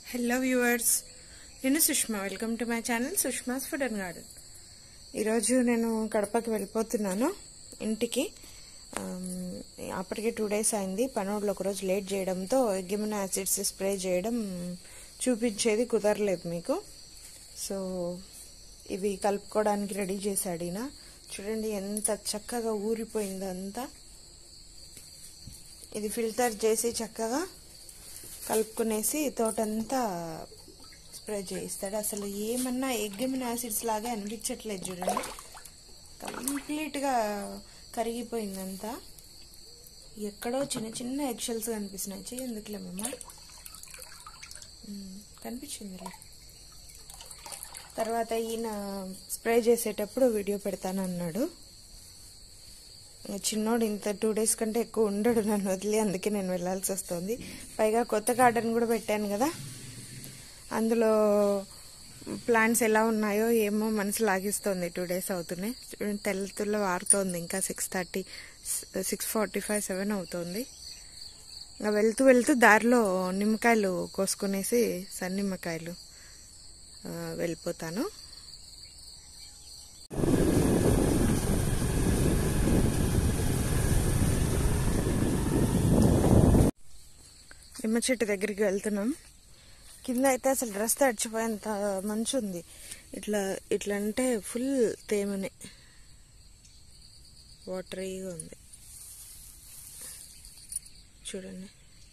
Hello viewers నేను Sushma welcome to my channel Sushma's food and garden ఈరోజు నేను కడపకి వెళ్ళిపోతున్నాను ఇంటికి ఆమ్, అప్పటికే టూ డేస్ అయింది పనోళ్ళు ఒకరోజు లేట్ చేయడంతో ఎగ్గిమిన యాసిడ్స్ స్ప్రే చేయడం చూపించేది కుదరలేదు మీకు సో ఇవి కలుపుకోవడానికి రెడీ చేశాడు ఈయన చూడండి ఎంత చక్కగా ఊరిపోయిందో అంతా ఇది ఫిల్టర్ చేసి చక్కగా కలుపుకునేసి తోటంతా స్ప్రే చేయిస్తాడు అసలు ఏమన్నా ఎగ్గిమిన్ యాసిడ్స్ లాగా అనిపించట్లేదు చూడండి కంప్లీట్గా కరిగిపోయిందంతా ఎక్కడో చిన్న చిన్న ఎగ్షెల్స్ కనిపిస్తున్నాయి చెయ్యి ఎందుకులే మమ్మ ఉమ్, కనిపించిందిలే తర్వాత ఈయన స్ప్రే చేసేటప్పుడు వీడియో పెడతాను అన్నాడు చిన్నోడు ఇంత టూ డేస్ కంటే ఎక్కువ ఉండడు నన్ను వదిలి అందుకే నేను వెళ్ళాల్సి వస్తుంది పైగా కొత్త గార్డెన్ కూడా పెట్టాను కదా అందులో ప్లాంట్స్ ఎలా ఉన్నాయో ఏమో మనసు లాగిస్తుంది టూ డేస్ అవుతున్నాయి చూడండి తెల్లతుల్లో వారుతోంది ఇంకా six thirty six forty five seven అవుతుంది ఇంకా వెళ్తూ వెళ్తూ దారిలో నిమ్మకాయలు కోసుకునేసి సన్నిమ్మకాయలు ఆ, వెళ్ళిపోతాను నిమ్మ చెట్టు దగ్గరికి వెళ్తున్నాం కింద అయితే అసలు డ్రెస్ తడిచిపోయేంత మంచు ఉంది ఇట్లా ఇట్లా అంటే ఫుల్ తేమనే వాటరీగా ఉంది చూడండి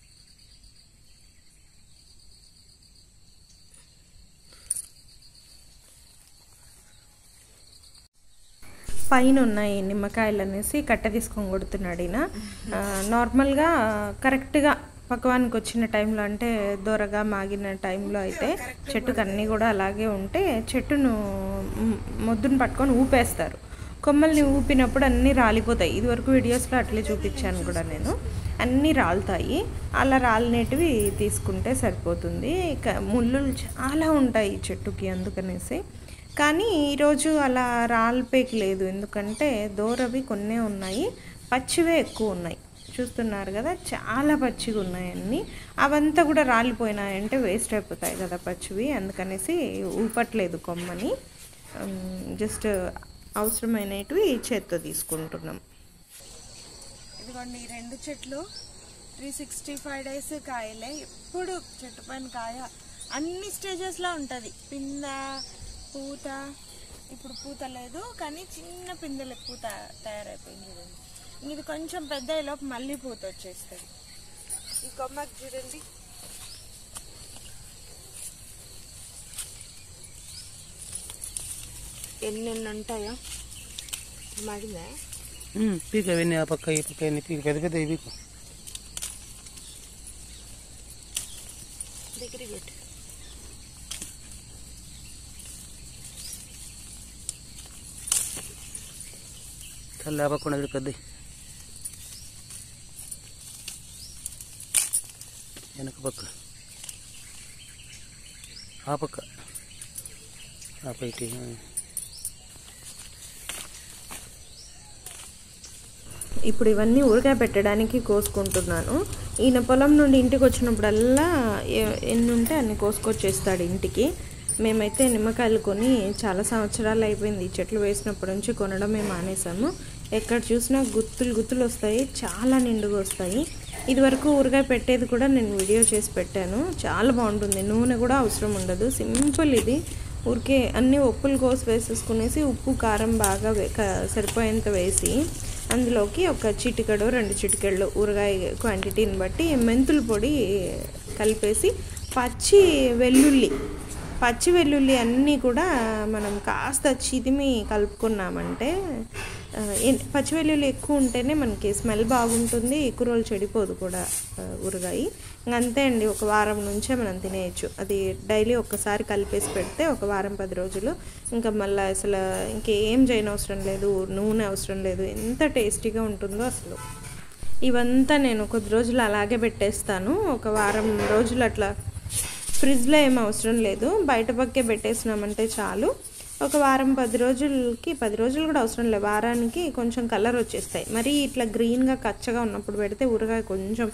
పైన ఉన్నాయి నిమ్మకాయలు అనేసి కట్ట తీసుకొని కొడుతున్నాడు ఈయన ఆ, నార్మల్గా కరెక్ట్గా పక్వానికి వచ్చిన టైంలో అంటే దూరగా మాగిన టైంలో అయితే చెట్టుకు అన్నీ కూడా అలాగే ఉంటే చెట్టును మ్, మొద్దును పట్టుకొని ఊపేస్తారు కొమ్మల్ని ఊపినప్పుడు అన్నీ రాలిపోతాయి ఇదివరకు వీడియోస్లో అట్లే చూపించాను కూడా నేను అన్నీ రాలుతాయి అలా రాలినేటివి తీసుకుంటే సరిపోతుంది ఇక ముళ్ళులు చాలా ఉంటాయి ఈ చెట్టుకి అందుకనేసి కానీ ఈరోజు అలా రాలిపేకి లేదు ఎందుకంటే దూరవి కొన్నే ఉన్నాయి పచ్చివే ఎక్కువ ఉన్నాయి చూస్తున్నారు కదా చాలా పచ్చిగా ఉన్నాయి అన్నీ అవంతా కూడా రాలిపోయినాయంటే వేస్ట్ అయిపోతాయి కదా పచ్చివి అందుకనేసి ఊపట్లేదు కొమ్మని జస్ట్ అవసరమైనటివి చేత్తో తీసుకుంటున్నాం ఇదిగోండి ఈ రెండు చెట్లు త్రీ సిక్స్టీ ఫైవ్ డేస్ కాయలే ఎప్పుడు చెట్టు పైన కాయ అన్ని స్టేజెస్లో ఉంటుంది పింద పూత ఇప్పుడు పూత లేదు కానీ చిన్న పిందెలకు పూత తయారైపోయింది చూడండి ఇంక ఇది కొంచెం పెద్ద లోపు మళ్ళీ పూత వచ్చేస్తుంది ఈ కొమ్మకి చూడండి ఎన్నెన్ని ఉంటాయో మాగిందా పీక అవన్నీ ఆ పక్క ఈ పక్క అన్ని పీక పెద్ద పెద్ద పీకు దగ్గరికి పెట్టు చల్ల ఆ పక్క ఉన్నది పెద్ద వెనక పక్క ఆ పక్క ఆ పైటి ఇప్పుడు ఇవన్నీ ఊరగాయ పెట్టడానికి కోసుకుంటున్నాను ఈయన పొలం నుండి ఇంటికి వచ్చినప్పుడల్లా ఎ- ఎన్ని ఉంటే అన్ని కోసుకొచ్చేస్తాడు ఇంటికి మేమైతే నిమ్మకాయలు కొని చాలా సంవత్సరాలు అయిపోయింది ఈ చెట్లు వేసినప్పటి నుంచి కొనడమే మానేసాము ఎక్కడ చూసినా గుత్తులు గుత్తులు వస్తాయి చాలా నిండుగా వస్తాయి ఇదివరకు ఊరగాయ పెట్టేది కూడా నేను వీడియో చేసి పెట్టాను చాలా బాగుంటుంది నూనె కూడా అవసరం ఉండదు సింపుల్ ఇది ఊరికే అన్ని ఉప్పులు కోసి వేసేసుకునేసి ఉప్పు కారం బాగా వే- క- సరిపోయేంత వేసి అందులోకి ఒక చిటికెడు రెండు చిటికెళ్ళు ఊరగాయ క్వాంటిటీని బట్టి మెంతుల పొడి కలిపేసి పచ్చి వెల్లుల్లి పచ్చి వెల్లుల్లి అన్నీ కూడా మనం కాస్త చిదిమి కలుపుకున్నామంటే ఆ, ఎన్- పచ్చి వెల్లుల్లి ఎక్కువ ఉంటేనే మనకి స్మెల్ బాగుంటుంది ఎక్కువ రోజులు చెడిపోదు కూడా ఆ, ఊరగాయ ఇంక అంతే అండి ఒక వారం నుంచే మనం తినేయచ్చు అది డైలీ ఒక్కసారి కలిపేసి పెడితే ఒక వారం పది రోజులు ఇంకా మళ్ళీ అసలు ఇంకేం చేయనవసరం లేదు నూనె అవసరం లేదు ఎంత టేస్టీగా ఉంటుందో అసలు ఇవంతా నేను కొద్ది రోజులు అలాగే పెట్టేస్తాను ఒక వారం రోజులు అట్లా ఫ్రిడ్జ్లో ఏం అవసరం లేదు బయట పక్కే పెట్టేసినామంటే చాలు ఒక వారం పది రోజులకి పది రోజులు కూడా అవసరం లేదు వారానికి కొంచెం కలర్ వచ్చేస్తాయి మరి ఇట్లా గ్రీన్గా కచ్చగా ఉన్నప్పుడు పెడితే ఊరగాయ కొంచెం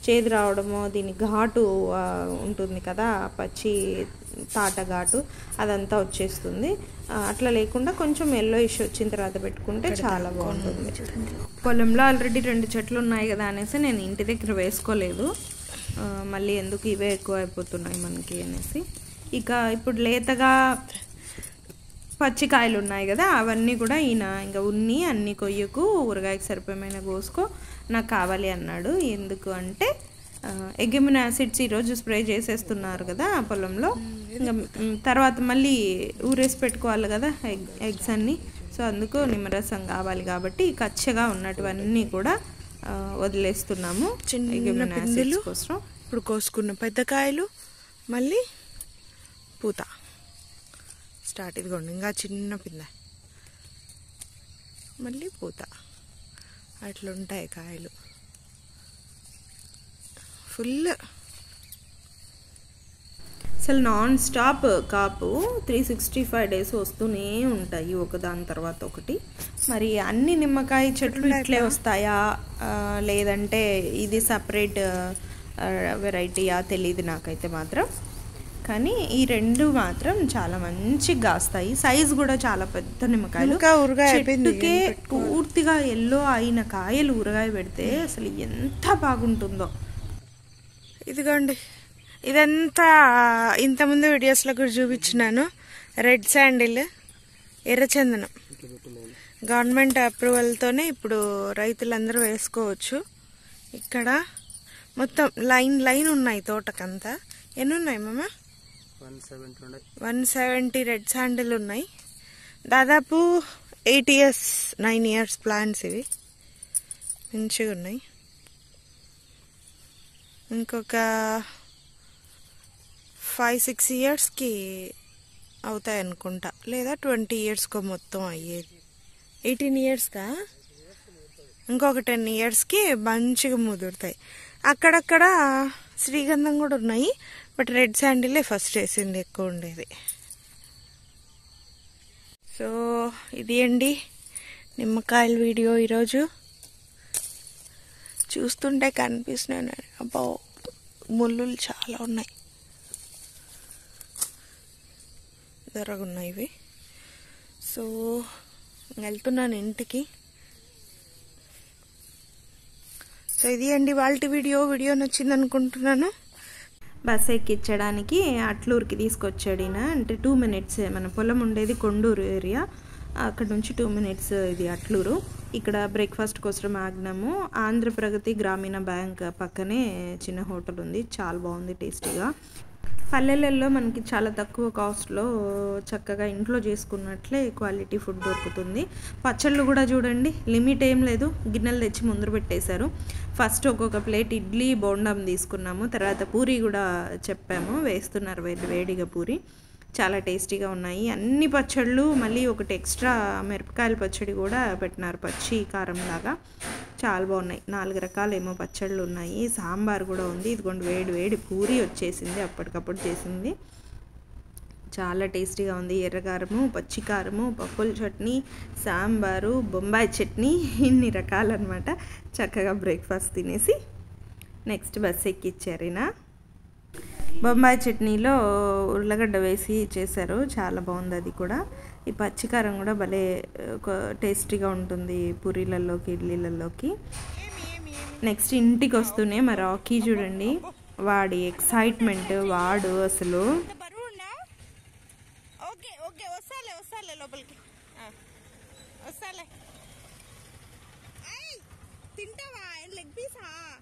చేదు రావడమో దీని ఘాటు ఆ, ఉంటుంది కదా ఆ పచ్చి తాట ఘాటు అదంతా వచ్చేస్తుంది ఆ, అట్లా లేకుండా కొంచెం ఎల్లో ఇష్యూ వచ్చిన తర్వాత పెట్టుకుంటే చాలా బాగుంటుంది పొలంలో ఆల్రెడీ రెండు చెట్లు ఉన్నాయి కదా అనేసి నేను ఇంటి దగ్గర వేసుకోలేదు ఆ, మళ్ళీ ఎందుకు ఇవే ఎక్కువ అయిపోతున్నాయి మనకి అనేసి ఇక ఇప్పుడు లేతగా పచ్చికాయలు ఉన్నాయి కదా అవన్నీ కూడా ఈయన ఇంకా ఉన్ని అన్ని కొయ్యకు ఊరగాయకి సరిపోయిన కోసుకో నాకు కావాలి అన్నాడు ఎందుకు అంటే ఎగ్గిమిన్ యాసిడ్స్ ఈరోజు స్ప్రే చేసేస్తున్నారు కదా ఆ పొలంలో ఇంకా మ్, తర్వాత మళ్ళీ ఊరేసి పెట్టుకోవాలి కదా ఎగ్ ఎగ్స్ అన్నీ సో అందుకు నిమ్మరసం కావాలి కాబట్టి కచ్చగా ఉన్నటువన్నీ కూడా ఆ, వదిలేస్తున్నాము చిన్న ఎగ్గిమిన్ పిందెలు. యాసిడ్స్ కోసం ఇప్పుడు కోసుకున్న పెద్ద కాయలు మళ్ళీ పూత స్టార్ట్ ఇదిగోండి ఇంకా చిన్న పిందె మళ్ళీ పూత అట్లుంటాయి కాయలు ఫుల్ అసలు నాన్ స్టాప్ కాపు త్రీ సిక్స్టీ ఫైవ్ డేస్ వస్తూనే ఉంటాయి ఒకదాని తర్వాత ఒకటి మరి అన్ని నిమ్మకాయ చెట్లు ఇట్లే వస్తాయా ఆ, లేదంటే ఇది సపరేట్ వెరైటీయా తెలియదు నాకైతే మాత్రం కానీ ఈ రెండు మాత్రం చాలా మంచిగా కాస్తాయి సైజ్ కూడా చాలా పెద్ద నిమ్మకాయలు ఇంకా ఊరగాయ అయిపోయింది, చెట్టుకే ఏం పెట్టుకోవాలి? పూర్తిగా ఎల్లో అయిన కాయలు ఊరగాయ పెడితే అసలు ఎంత బాగుంటుందో ఇదిగోండి ఇదంతా ఇంతకుముందు వీడియోస్లో కూడా చూపించినాను రెడ్ శాండిల్ ఎర్రచందనం గవర్నమెంట్ అప్రూవల్తోనే ఇప్పుడు రైతులందరూ వేసుకోవచ్చు ఇక్కడ మొత్తం లైన్ లైన్ ఉన్నాయి తోటకంతా ఎన్ని ఉన్నాయి మామ వన్ సెవెంటీ ఉండే వన్ సెవెంటీ రెడ్ శాండిల్ ఉన్నాయి దాదాపు eight years nine years plants ఇవి మంచిగా ఉన్నాయి ఇంకొక ఫైవ్ సిక్స్ ఇయర్స్కి అవుతాయి అనుకుంటా లేదా ట్వంటీ ఇయర్స్కో మొత్తం అయ్యేది ఎయిటీన్ ఇయర్స్కా ఇంకొక టెన్ ఇయర్స్కి మంచిగా ముదురుతాయి అక్కడక్కడ శ్రీగంధం కూడా ఉన్నాయి బట్ రెడ్ శాండిలే ఫస్ట్ వేసింది ఎక్కువ ఉండేది సో ఇది అండి నిమ్మకాయల వీడియో ఈరోజు చూస్తుంటే కనిపిస్తున్నాయి అబ్బో ముళ్ళులు చాలా ఉన్నాయి దొరగున్నాయి ఇవి సో వెళ్తున్నాను ఇంటికి సో ఇది అండి వాళ్ళ వీడియో వీడియో నచ్చింది అనుకుంటున్నాను బస్ ఎక్కించడానికి అట్లూరుకి తీసుకొచ్చాడు ఈయన అంటే టూ మినిట్స్ మన పొలం ఉండేది కొండూరు ఏరియా అక్కడ నుంచి టూ మినిట్స్ ఇది అట్లూరు ఇక్కడ బ్రేక్ఫాస్ట్ కోసం ఆగినాము ఆంధ్రప్రగతి గ్రామీణ బ్యాంక్ పక్కనే చిన్న హోటల్ ఉంది చాలా బాగుంది టేస్టీగా పల్లెలలో మనకి చాలా తక్కువ కాస్ట్లో చక్కగా ఇంట్లో చేసుకున్నట్లే క్వాలిటీ ఫుడ్ దొరుకుతుంది పచ్చళ్ళు కూడా చూడండి లిమిట్ ఏం లేదు గిన్నెలు తెచ్చి ముందర పెట్టేశారు ఫస్ట్ ఒక్కొక్క ప్లేట్ ఇడ్లీ బోండం తీసుకున్నాము తర్వాత పూరి కూడా చెప్పాము వేస్తున్నారు వేడి వేడిగా పూరి చాలా టేస్టీగా ఉన్నాయి అన్ని పచ్చళ్ళు మళ్ళీ ఒకటి ఎక్స్ట్రా మిరపకాయల పచ్చడి కూడా పెట్టినారు పచ్చి కారం లాగా చాలా బాగున్నాయి నాలుగు రకాలేమో పచ్చళ్ళు ఉన్నాయి సాంబార్ కూడా ఉంది ఇదిగోండి వేడి వేడి పూరి వచ్చేసింది అప్పటికప్పుడు చేసింది చాలా టేస్టీగా ఉంది ఎర్రకారము పచ్చికారము పప్పుల చట్నీ సాంబారు బొంబాయి చట్నీ ఇన్ని రకాలన్నమాట చక్కగా బ్రేక్ఫాస్ట్ తినేసి నెక్స్ట్ బస్ ఎక్కిచ్చారు ఈయన బొంబాయి చట్నీలో ఉర్లగడ్డ వేసి చేశారు చాలా బాగుంది అది కూడా ఈ పచ్చికారం కూడా భలే ఒక టేస్టీగా ఉంటుంది పూరీలలోకి ఇడ్లీలలోకి నెక్స్ట్ ఇంటికి వస్తూనే మా రాకీ చూడండి వాడి ఎక్సైట్మెంట్ వాడు అసలు ఓకే ఓకే వస్తాలే వస్తాలే లోపలికి వస్తాలే తింటావా లెగ్ పీసా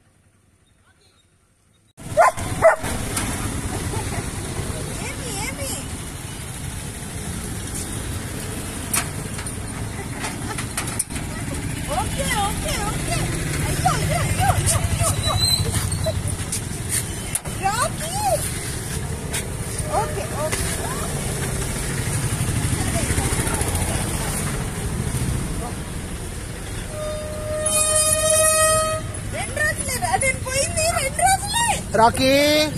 ఏమి ఏమి ఓకే ఓకే ఓకే అయ్యో అయ్యో అయ్యో అయ్యో అయ్యో అయ్యో రాకీ ఓకే ఓకే రెండు రోజులే అదే పోయింది రెండు రోజులే రాకీ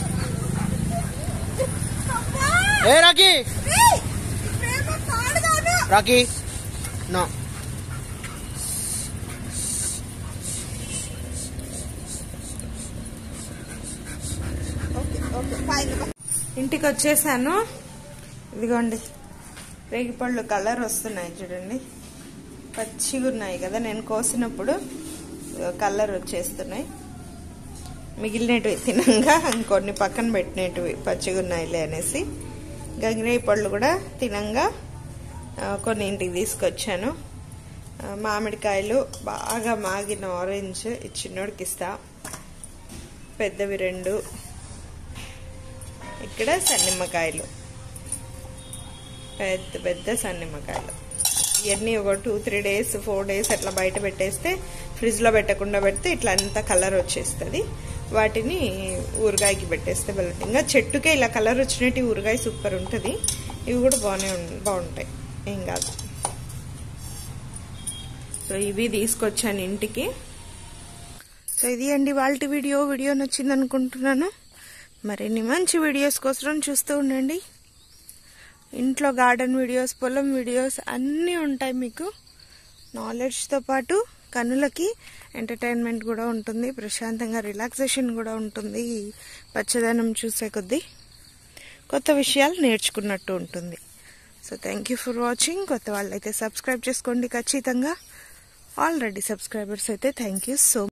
అబ్బా! ఏ రాకీ ఏయ్! ప్రేమ పాడుగాను రాకీ నో ఇంటికి వచ్చేసాను ఇదిగోండి రేగిపళ్ళు కలర్ వస్తున్నాయి చూడండి పచ్చిగా ఉన్నాయి కదా నేను కోసినప్పుడు కలర్ వచ్చేస్తున్నాయి మిగిలినవి తినంగా ఇంకొన్ని పక్కన పెట్టినవి పచ్చిగా ఉన్నాయిలే అనేసి గంగిరేయి పళ్ళు కూడా తినంగా ఆ, కొన్ని ఇంటికి తీసుకొచ్చాను ఆ, మామిడికాయలు బాగా మాగిన ఆరెంజ్ ఈ చిన్నోడికి ఇస్తా పెద్దవి రెండు ఇక్కడ సన్నిమ్మకాయలు పెద్ద పెద్ద సన్నిమ్మకాయలు ఇవన్నీ ఒక two three days four days అట్లా బయట పెట్టేస్తే ఫ్రిడ్జ్లో పెట్టకుండా పెడితే ఇట్లా అంతా కలర్ వచ్చేస్తుంది వాటిని ఊరగాయకి పెట్టేస్తే బెల్లం ఇంకా చెట్టుకే ఇలా కలర్ వచ్చినట్టు ఊరగాయ సూపర్ ఉంటుంది ఇవి కూడా బాగానే ఉం- బాగుంటాయి ఏం కాదు సో ఇవి తీసుకొచ్చాను ఇంటికి సో ఇది అండి వాళ్ళ వీడియో వీడియో నచ్చింది అనుకుంటున్నాను మరిన్ని మంచి వీడియోస్ కోసం చూస్తూ ఉండండి ఇంట్లో గార్డెన్ వీడియోస్ పొలం వీడియోస్ అన్నీ ఉంటాయి మీకు నాలెడ్జ్తో పాటు కనులకి ఎంటర్టైన్మెంట్ కూడా ఉంటుంది ప్రశాంతంగా రిలాక్సేషన్ కూడా ఉంటుంది ఈ పచ్చదనం చూసే కొద్దీ కొత్త విషయాలు నేర్చుకున్నట్టు ఉంటుంది so thank you for watching కొత్త వాళ్ళైతే సబ్స్క్రైబ్ చేసుకోండి ఖచ్చితంగా ఆల్రెడీ సబ్స్క్రైబర్స్ అయితే థ్యాంక్ యూ సో